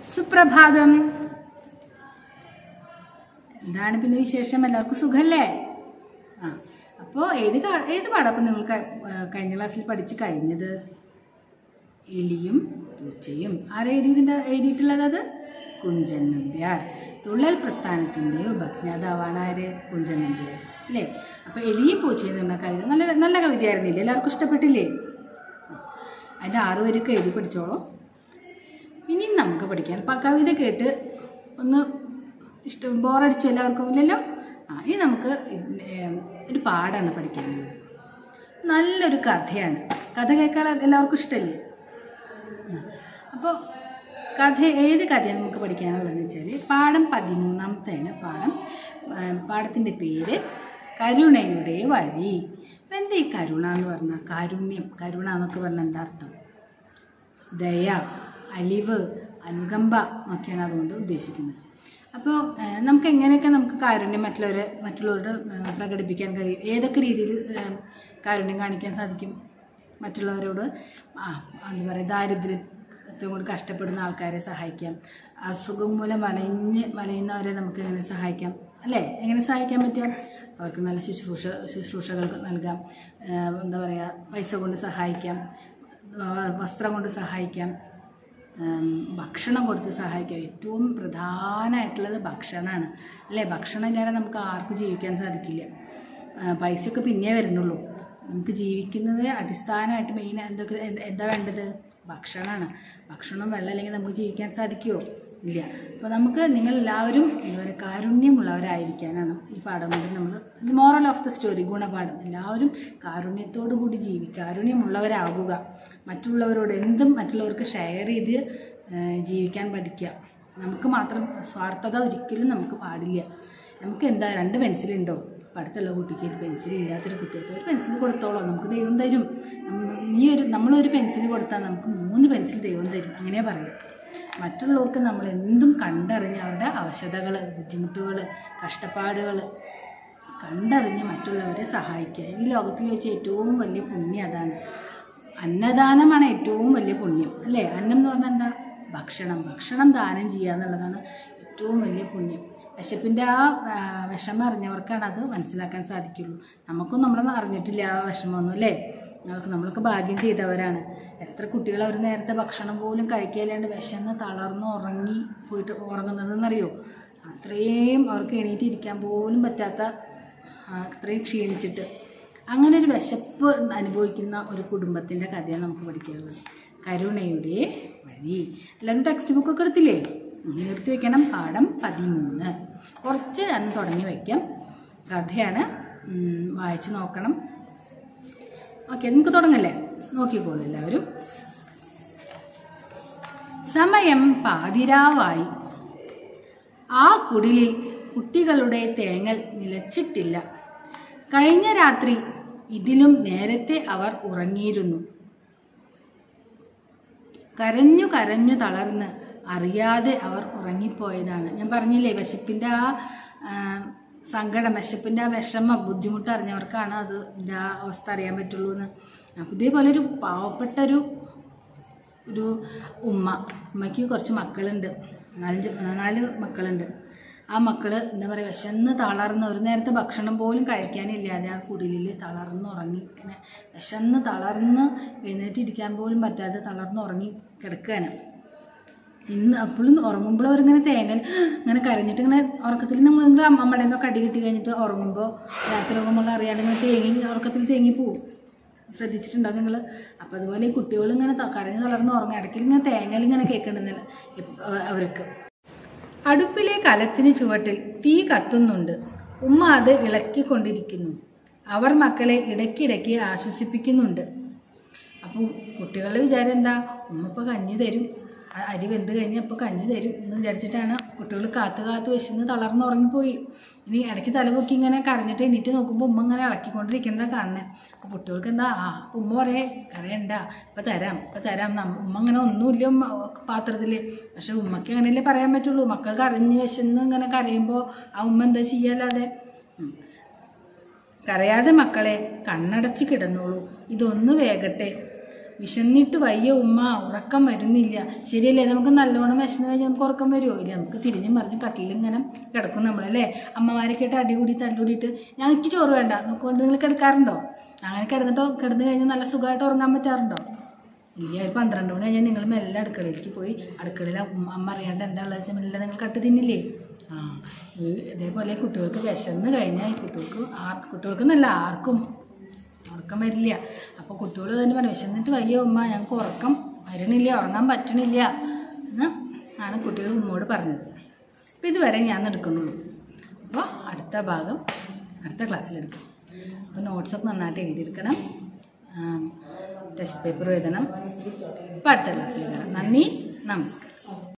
സുപ്രഭാതം എന്താണ് പിന്നെ വിശേഷം എല്ലാവർക്കും സുഖല്ലേ ആ അപ്പോൾ ഏത് കാ- ഏത് പാടാം അപ്പം നിങ്ങൾ ക- ആ, കഴിഞ്ഞ ക്ലാസ്സിൽ പഠിച്ച് കഴിഞ്ഞത് എലിയും പൂച്ചയും ആരാ എഴുതിയതിൻ്റെ എഴുതിയിട്ടുള്ളത് അത് കുഞ്ചൻ നമ്പ്യാർ തുള്ളൽ പ്രസ്ഥാനത്തിൻ്റെ ഉപജ്ഞാതാവാണ് ആര് കുഞ്ചൻ നമ്പ്യാർ അല്ലേ അപ്പോൾ എലിയും പൂച്ചയും എന്ന് പറഞ്ഞ കവിത നല്ല നല്ല കവിതയായിരുന്നില്ലേ എല്ലാവർക്കും ഇഷ്ടപ്പെട്ടില്ലേ അതിൻ്റെ ആറ് പേരൊക്കെ എഴുതി പഠിച്ചോളൂ ഇനി നമുക്ക് പഠിക്കാൻ അപ്പം കവിത കേട്ട് ഒന്ന് ഇഷ്ടം ബോറടിച്ചു എല്ലാവർക്കും ഇല്ലല്ലോ ആ ഇനി നമുക്ക് ഏം, ഒരു പാടാണ് പഠിക്കാനുള്ളത് നല്ലൊരു കഥയാണ് കഥ കേൾക്കാൻ എല്ലാവർക്കും ഇഷ്ടമല്ലേ അപ്പോൾ കഥ ഏത് കഥയാണ് നമുക്ക് പഠിക്കാനുള്ളതെന്ന് വെച്ചാൽ പാഠം പതിമൂന്നാമത്തെയാണ് പാഠം പാഠത്തിൻ്റെ പേര് കരുണയുടെ വഴി അപ്പം എന്താ ഈ കരുണ എന്ന് പറഞ്ഞാൽ കാരുണ്യം കരുണ എന്നൊക്കെ പറഞ്ഞാൽ എന്താ അർത്ഥം ദയ അലിവ് അനുകമ്പ ഒക്കെയാണ് അതുകൊണ്ട് ഉദ്ദേശിക്കുന്നത് അപ്പോൾ ഏഹ്, നമുക്ക് എങ്ങനെയൊക്കെ നമുക്ക് കാരുണ്യം മറ്റുള്ളവരെ മറ്റുള്ളവരോട് ഏഹ്, പ്രകടിപ്പിക്കാൻ കഴിയും ഏതൊക്കെ രീതിയിൽ ഏഹ്, കാരുണ്യം കാണിക്കാൻ സാധിക്കും മറ്റുള്ളവരോട് ആ എന്താ പറയുക ദാരിദ്ര്യത്തെ കൊണ്ട് കഷ്ടപ്പെടുന്ന ആൾക്കാരെ സഹായിക്കാം അസുഖം മൂലം വലഞ്ഞ് വലയുന്നവരെ നമുക്ക് എങ്ങനെ സഹായിക്കാം അല്ലേ എങ്ങനെ സഹായിക്കാൻ പറ്റും അവർക്ക് നല്ല ശുശ്രൂഷ ശുശ്രൂഷകൾ നൽകാം ഏഹ്, എന്താ പറയുക പൈസ കൊണ്ട് സഹായിക്കാം ആ, വസ്ത്രം കൊണ്ട് സഹായിക്കാം ഉം, ഭക്ഷണം കൊടുത്ത് സഹായിക്കാം ഏറ്റവും പ്രധാനമായിട്ടുള്ളത് ഭക്ഷണമാണ് അല്ലേ ഭക്ഷണം ഇല്ലാതെ നമുക്ക് ആർക്കും ജീവിക്കാൻ സാധിക്കില്ല ആ, പൈസയൊക്കെ പിന്നെ വരുന്നുള്ളൂ നമുക്ക് ജീവിക്കുന്നത് അടിസ്ഥാനമായിട്ട് മെയിൻ എന്തൊക്കെ എന്ത്- എന്താ വേണ്ടത് ഭക്ഷണമാണ് ഭക്ഷണം വെള്ളം അല്ലെങ്കിൽ നമുക്ക് ജീവിക്കാൻ സാധിക്കുമോ ഇല്ല അപ്പോൾ നമുക്ക് നിങ്ങളെല്ലാവരും എന്താ പറയുക കാരുണ്യമുള്ളവരായിരിക്കാനാണ് ഈ പാഠം കൊണ്ട് നമ്മൾ ഇത് മോറൽ ഓഫ് ദ സ്റ്റോറി ഗുണപാഠം എല്ലാവരും കാരുണ്യത്തോടു കൂടി ജീവി കാരുണ്യമുള്ളവരാകുക മറ്റുള്ളവരോട് എന്തും മറ്റുള്ളവർക്ക് ഷെയർ ചെയ്ത് ഏഹ്, ജീവിക്കാൻ പഠിക്കുക നമുക്ക് മാത്രം സ്വാർത്ഥത ഒരിക്കലും നമുക്ക് പാടില്ല നമുക്ക് എന്താ രണ്ട് പെൻസിലുണ്ടോ അപ്പം അടുത്തുള്ള കുട്ടിക്ക് ഒരു പെൻസിൽ ഇല്ലാത്തൊരു കുട്ടി വെച്ചാൽ ഒരു പെൻസിൽ കൊടുത്തോളൂ നമുക്ക് ദൈവം തരും നമ്മ- നീ ഒരു നമ്മളൊരു പെൻസിൽ കൊടുത്താൽ നമുക്ക് മൂന്ന് പെൻസിൽ ദൈവം തരും അങ്ങനെ പറയാം മറ്റുള്ളവർക്ക് നമ്മൾ എന്തും കണ്ടറിഞ്ഞ് അവരുടെ അവശതകൾ ബുദ്ധിമുട്ടുകൾ കഷ്ടപ്പാടുകൾ കണ്ടറിഞ്ഞ് മറ്റുള്ളവരെ സഹായിക്കുക ഈ ലോകത്തിൽ വെച്ച് ഏറ്റവും വലിയ പുണ്യം അതാണ് അന്നദാനമാണ് ഏറ്റവും വലിയ പുണ്യം അല്ലേ അന്നം എന്ന് പറഞ്ഞാൽ എന്താ ഭക്ഷണം ഭക്ഷണം ദാനം ചെയ്യുക എന്നുള്ളതാണ് ഏറ്റവും വലിയ പുണ്യം വിശപ്പിൻ്റെ ആ ആ, വിഷമം അറിഞ്ഞവർക്കാണ് അത് മനസ്സിലാക്കാൻ സാധിക്കുള്ളൂ നമുക്കും നമ്മൾ അറിഞ്ഞിട്ടില്ല ആ വിഷമമൊന്നും അല്ലേ നമുക്ക് നമ്മളൊക്കെ ഭാഗ്യം ചെയ്തവരാണ് എത്ര കുട്ടികൾ അവർ നേരത്തെ ഭക്ഷണം പോലും കഴിക്കാല്ലാണ്ട് വിശന്ന് തളർന്ന് ഉറങ്ങി പോയിട്ട് ഉറങ്ങുന്നതെന്നറിയോ അത്രയും അവർക്ക് എണീറ്റ് ഇരിക്കാൻ പോലും പറ്റാത്ത ആ, അത്രയും ക്ഷീണിച്ചിട്ട് അങ്ങനെ ഒരു വിശപ്പ് അനുഭവിക്കുന്ന ഒരു കുടുംബത്തിൻ്റെ കഥയാണ് നമുക്ക് പഠിക്കാനുള്ളത് കരുണയുടെ വഴി എല്ലാവരും ടെക്സ്റ്റ് ബുക്കൊക്കെ എടുത്തില്ലേ ഉം, നിർത്തി വെക്കണം പാഠം പതിമൂന്ന് കുറച്ച് അന്ന് തുടങ്ങി വയ്ക്കാം കഥയാണ് ഉം, വായിച്ച് നോക്കണം ഓക്കെ നമുക്ക് തുടങ്ങല്ലേ നോക്കിക്കോളൂ എല്ലാവരും സമയം പാതിരാവായി ആ കുടിലിൽ കുട്ടികളുടെ തേങ്ങൽ നിലച്ചിട്ടില്ല കഴിഞ്ഞ രാത്രി ഇതിലും നേരത്തെ അവർ ഉറങ്ങിയിരുന്നു കരഞ്ഞു കരഞ്ഞു തളർന്ന് അറിയാതെ അവർ ഉറങ്ങിപ്പോയതാണ് ഞാൻ പറഞ്ഞില്ലേ വിശപ്പിൻ്റെ ആ ആ, സങ്കടം വിശപ്പിൻ്റെ ആ വിഷമം ബുദ്ധിമുട്ട് അറിഞ്ഞവർക്കാണ് അത് ഇതിൻ്റെ ആ അവസ്ഥ അറിയാൻ പറ്റുള്ളൂ എന്ന് അപ്പോൾ ഇതേപോലെ ഒരു പാവപ്പെട്ട ഒരു ഒരു ഉമ്മ ഉമ്മയ്ക്ക് കുറച്ച് മക്കളുണ്ട് നാലഞ്ച് നാല് മക്കളുണ്ട് ആ മക്കൾ എന്താ പറയുക വിശന്ന് തളർന്ന് ഒരു നേരത്തെ ഭക്ഷണം പോലും കഴിക്കാനില്ലാതെ ആ കുടിലിൽ തളർന്ന് ഉറങ്ങി ഇങ്ങനെ വിശന്ന് തളർന്ന് എഴുന്നേറ്റ് ഇരിക്കാൻ പോലും പറ്റാതെ തളർന്ന് ഉറങ്ങി കിടക്കുകയാണ് ഇന്ന് അപ്പോഴും ഉറങ്ങുമ്പോൾ അവരിങ്ങനെ തേങ്ങൽ ഇങ്ങനെ കരഞ്ഞിട്ട് ഇങ്ങനെ ഉറക്കത്തിൽ നമ്മൾ നിങ്ങൾ അമ്മയുടെ നിന്നൊക്കെ അടി കിട്ടി കഴിഞ്ഞിട്ട് ഉറങ്ങുമ്പോൾ രാത്രി ഉറങ്ങുമ്പോൾ അറിയാണ്ട് ഇങ്ങനെ തേങ്ങി ഉറക്കത്തിൽ തേങ്ങി പോവും ശ്രദ്ധിച്ചിട്ടുണ്ടോ നിങ്ങൾ അപ്പോൾ അതുപോലെ ഈ കുട്ടികൾ ഇങ്ങനെ ത- കരഞ്ഞ് തളർന്ന് ഉറങ്ങും ഇടയ്ക്കിൽ ഇങ്ങനെ തേങ്ങൽ ഇങ്ങനെ കേൾക്കുന്നുണ്ടല്ലോ അവർക്ക് അടുപ്പിലെ കലത്തിന് ചുവട്ടിൽ തീ കത്തുന്നുണ്ട് ഉമ്മ അത് ഇളക്കിക്കൊണ്ടിരിക്കുന്നു അവർ മക്കളെ ഇടയ്ക്കിടയ്ക്ക് ആശ്വസിപ്പിക്കുന്നുണ്ട് അപ്പം കുട്ടികളുടെ വിചാരം എന്താ ഉമ്മ ഇപ്പോൾ കഞ്ഞി തരും അ- അരി വെന്ത് കഴിഞ്ഞാൽ ഇപ്പോൾ കഞ്ഞി തരും എന്ന് വിചാരിച്ചിട്ടാണ് കുട്ടികൾ കാത്ത് കാത്ത് വിശന്ന് തളർന്ന് ഉറങ്ങിപ്പോയി ഇനി ഇടയ്ക്ക് തലപൊക്കി ഇങ്ങനെ കരഞ്ഞിട്ട് എണീറ്റ് നോക്കുമ്പോൾ ഉമ്മ ഇങ്ങനെ ഇളക്കിക്കൊണ്ടിരിക്കുന്നതാണ് കാണുന്നത് അപ്പോൾ കുട്ടികൾക്ക് എന്താ ആ അപ്പോൾ ഉമ്മ പറയേ കരയണ്ട ഇപ്പം തരാം ഇപ്പം തരാം നമ്മ ഉമ്മ അങ്ങനെ ഒന്നുമില്ല ഉമ്മ പാത്രത്തിൽ പക്ഷെ ഉമ്മയ്ക്ക് അങ്ങനെയല്ലേ പറയാൻ പറ്റുള്ളൂ മക്കൾ കരഞ്ഞ് വിശന്ന് ഇങ്ങനെ കരയുമ്പോൾ ആ ഉമ്മ എന്താ ചെയ്യാല്ലാതെ ഉം. കരയാതെ മക്കളെ കണ്ണടച്ച് കിടന്നോളൂ ഇതൊന്ന് വേഗട്ടെ വിശന്നിട്ട് വയ്യ ഉമ്മ ഉറക്കം വരുന്നില്ല ശരിയല്ലേ നമുക്ക് നല്ലോണം വിശന്ന് കഴിഞ്ഞാൽ നമുക്ക് ഉറക്കം വരുമോ ഇല്ല നമുക്ക് തിരിഞ്ഞും മറിഞ്ഞും കട്ടിലിൽ ഇങ്ങനെ കിടക്കും നമ്മളല്ലേ അമ്മമാരൊക്കെ ആയിട്ട് അടികൂടി തല്ലുകൂടിയിട്ട് ഞാൻ എനിക്ക് ചോറ് വേണ്ട നമുക്ക് കൊണ്ട് നിങ്ങൾ കിടക്കാറുണ്ടോ അങ്ങനെ കിടന്നിട്ടോ കിടന്നു കഴിഞ്ഞാൽ നല്ല സുഖമായിട്ട് ഉറങ്ങാൻ പറ്റാറുണ്ടോ ഇല്ല ഒരു പന്ത്രണ്ട് മണി കഴിഞ്ഞാൽ നിങ്ങൾ മെല്ലെ അടുക്കളയിലേക്ക് പോയി അടുക്കളയിൽ അമ്മ അമ്മ അറിയാണ്ട് എന്താ ഉള്ളത് വെച്ചാൽ മെല്ലെ നിങ്ങൾ കട്ട് തിന്നില്ലേ ആ ഇത് ഇതേപോലെ കുട്ടികൾക്ക് വിശന്ന് കഴിഞ്ഞാൽ ഈ കുട്ടികൾക്ക് ആർ കുട്ടികൾക്കെന്നല്ല ആർക്കും ഉറക്കം വരില്ല അപ്പോൾ കുട്ടികൾ തന്നെ പറഞ്ഞു വിശന്നിട്ട് വയ്യ ഉമ്മ ഞങ്ങൾക്ക് ഉറക്കം വരണില്ല ഉറങ്ങാൻ പറ്റണില്ല എന്ന് ആണ് കുട്ടികൾ ഉമ്മയോട് പറഞ്ഞത് അപ്പോൾ ഇതുവരെ ഞാൻ എടുക്കുന്നുള്ളൂ അപ്പോൾ അടുത്ത ഭാഗം അടുത്ത ക്ലാസ്സിലെടുക്കും അപ്പോൾ നോട്ട്സൊക്കെ നന്നായിട്ട് എഴുതിയെടുക്കണം ടെസ്റ്റ് പേപ്പർ എഴുതണം അപ്പോൾ അടുത്ത ക്ലാസ്സിൽ കാണാം നന്ദി നമസ്കാരം